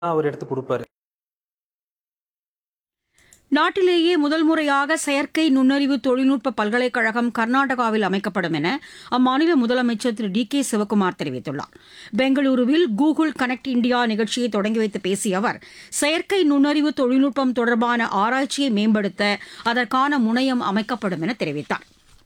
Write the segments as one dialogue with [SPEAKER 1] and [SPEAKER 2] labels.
[SPEAKER 1] அவர் எடுத்து கொடுப்பாரு
[SPEAKER 2] நாட்டிலேயே முதல் முறையாக செயற்கை நுண்ணறிவு தொழில்நுட்ப பல்கலைக்கழகம் கர்நாடகாவில் அமைக்கப்படும் என அம்மாநில முதலமைச்சர் திரு டி கே சிவக்குமார் தெரிவித்துள்ளார் பெங்களூருவில் கூகுள் கனெக்ட் இந்தியா நிகழ்ச்சியை தொடங்கி வைத்து பேசிய அவர் செயற்கை நுண்ணறிவு தொழில்நுட்பம் தொடர்பான ஆராய்ச்சியை மேம்படுத்த அதற்கான முனையம் அமைக்கப்படும் என தெரிவித்தார்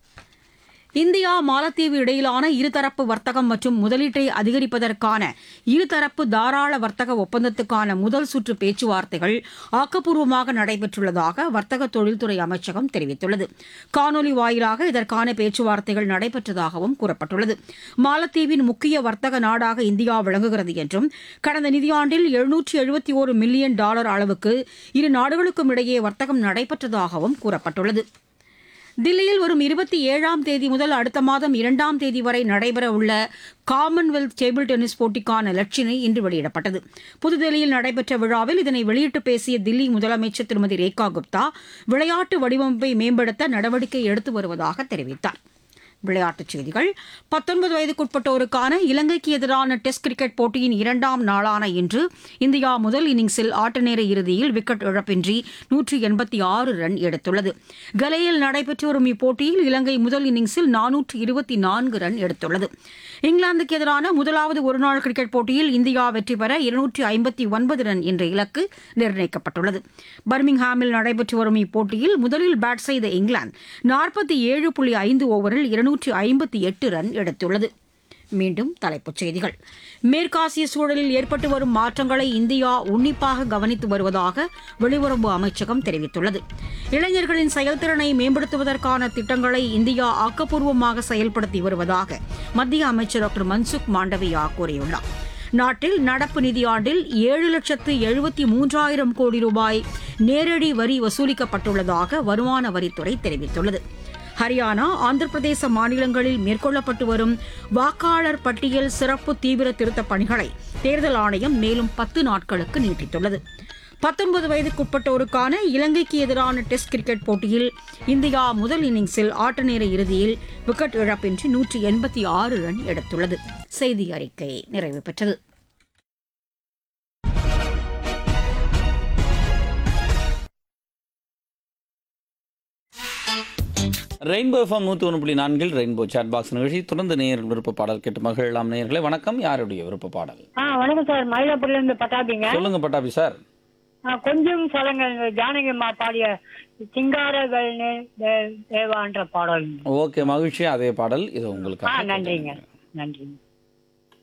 [SPEAKER 2] இந்தியா மாலத்தீவு இடையிலான இருதரப்பு வர்த்தகம் மற்றும் முதலீட்டை அதிகரிப்பதற்கான இருதரப்பு தாராள வர்த்தக ஒப்பந்தத்துக்கான முதல் சுற்று பேச்சுவார்த்தைகள் ஆக்கப்பூர்வமாக நடைபெற்றுள்ளதாக வர்த்தக தொழில்துறை அமைச்சகம் தெரிவித்துள்ளது காணொலி வாயிலாக இதற்கான பேச்சுவார்த்தைகள் நடைபெற்றதாகவும் கூறப்பட்டுள்ளது மாலத்தீவின் முக்கிய வர்த்தக நாடாக இந்தியா விளங்குகிறது என்றும் கடந்த நிதியாண்டில் எழுநூற்றி எழுபத்தி ஒரு மில்லியன் டாலர் அளவுக்கு இரு நாடுகளுக்கும் இடையே வர்த்தகம் நடைபெற்றதாகவும் கூறப்பட்டுள்ளது தில்லியில் வரும் இருபத்தி ஏழாம் தேதி முதல் அடுத்த மாதம் இரண்டாம் தேதி வரை நடைபெறவுள்ள காமன்வெல்த் டேபிள் டென்னிஸ் போட்டிக்கான லட்சினை இன்று வெளியிடப்பட்டது புதுதில்லியில் நடைபெற்ற விழாவில் இதனை வெளியிட்டு பேசிய தில்லி முதலமைச்சர் திருமதி ரேகா குப்தா விளையாட்டு வடிவமைப்பை மேம்படுத்த நடவடிக்கை எடுத்து வருவதாக தெரிவித்தார் விளையாட்டுச் செய்திகள் பத்தொன்பது வயதுக்குட்பட்டோருக்கான இலங்கைக்கு எதிரான டெஸ்ட் கிரிக்கெட் போட்டியின் இரண்டாம் நாளான இன்று இந்தியா முதல் இன்னிங்ஸில் ஆட்டநேர இறுதியில் விக்கெட் இழப்பின்றி நூற்றி எண்பத்தி ஆறு ரன் எடுத்துள்ளது கலையில் நடைபெற்று வரும் இப்போட்டியில் இலங்கை முதல் இன்னிங்ஸில் நானூற்று இருபத்தி நான்கு ரன் எடுத்துள்ளது இங்கிலாந்துக்கு எதிரான முதலாவது ஒருநாள் கிரிக்கெட் போட்டியில் இந்தியா வெற்றி பெற இருநூற்றி ஐம்பத்தி ஒன்பது ரன் என்ற இலக்கு நிர்ணயிக்கப்பட்டுள்ளது பர்மிங்ஹாமில் நடைபெற்று வரும் இப்போட்டியில் முதலில் பேட் செய்த இங்கிலாந்து நாற்பத்தி ஏழு புள்ளி ஐந்து ஓவரில் இருநூற்றி ஐம்பத்தி எட்டு ரன் எடுத்துள்ளது மீண்டும் தலைப்புச் செய்திகள் மேற்காசிய சூழலில் ஏற்பட்டு வரும் மாற்றங்களை இந்தியா உன்னிப்பாக கவனித்து வருவதாக வெளியுறவு அமைச்சகம் தெரிவித்துள்ளது இளைஞர்களின் செயல்திறனை மேம்படுத்துவதற்கான திட்டங்களை இந்தியா ஆக்கப்பூர்வமாக செயல்படுத்தி வருவதாக மத்திய அமைச்சர் டாக்டர் மன்சுக் மாண்டவியா கூறியுள்ளார் நாட்டில் நடப்பு நிதியாண்டில் ஏழு லட்சத்து எழுபத்தி மூன்றாயிரம் கோடி ரூபாய் நேரடி வரி வசூலிக்கப்பட்டுள்ளதாக வருமான வரித்துறை தெரிவித்துள்ளது ஹரியானா ஆந்திர பிரதேச மாநிலங்களில் மேற்கொள்ளப்பட்டு வரும் வாக்காளர் பட்டியல் சிறப்பு தீவிர திருத்தப் பணிகளை தேர்தல் ஆணையம் மேலும் பத்து நாட்களுக்கு நீட்டித்துள்ளது பத்தொன்பது வயதுக்குட்பட்டோருக்கான இலங்கைக்கு எதிரான டெஸ்ட் கிரிக்கெட் போட்டியில் இந்தியா முதல் இன்னிங்ஸில் ஆட்டநேர இறுதியில் விக்கெட் இழப்பின்றி நூற்றி எண்பத்தி ஆறு ரன் எடுத்துள்ளது செய்தி அறிக்கை நிறைவு பெற்றது
[SPEAKER 3] ரெயின்போ எஃப்எம் நூற்றி ஒன்று புள்ளி நான்கில் ரெயின்போ சாட் பாக்ஸ் நிகழ்ச்சி தொடர்ந்து நேயர்கள் விருப்ப பாடல் கேட்டு மகிழலாம் நேயர்களே வணக்கம் யாருடைய விருப்ப பாடல்
[SPEAKER 4] ஆ வணக்கம் சார் மயிலாப்பூர்ல இருந்து பட்டாபிங்க
[SPEAKER 3] சொல்லுங்க பட்டாபி சார்
[SPEAKER 4] ஆ, கொஞ்சம் சொல்லுங்க இந்த ஜானகி அம்மா பாடிய சிங்காரகள் தேவான்ற பாடல்
[SPEAKER 3] ஓகே மகிழ்ச்சி அதே பாடல் இது உங்களுக்கு
[SPEAKER 4] ஆ நன்றிங்க நன்றி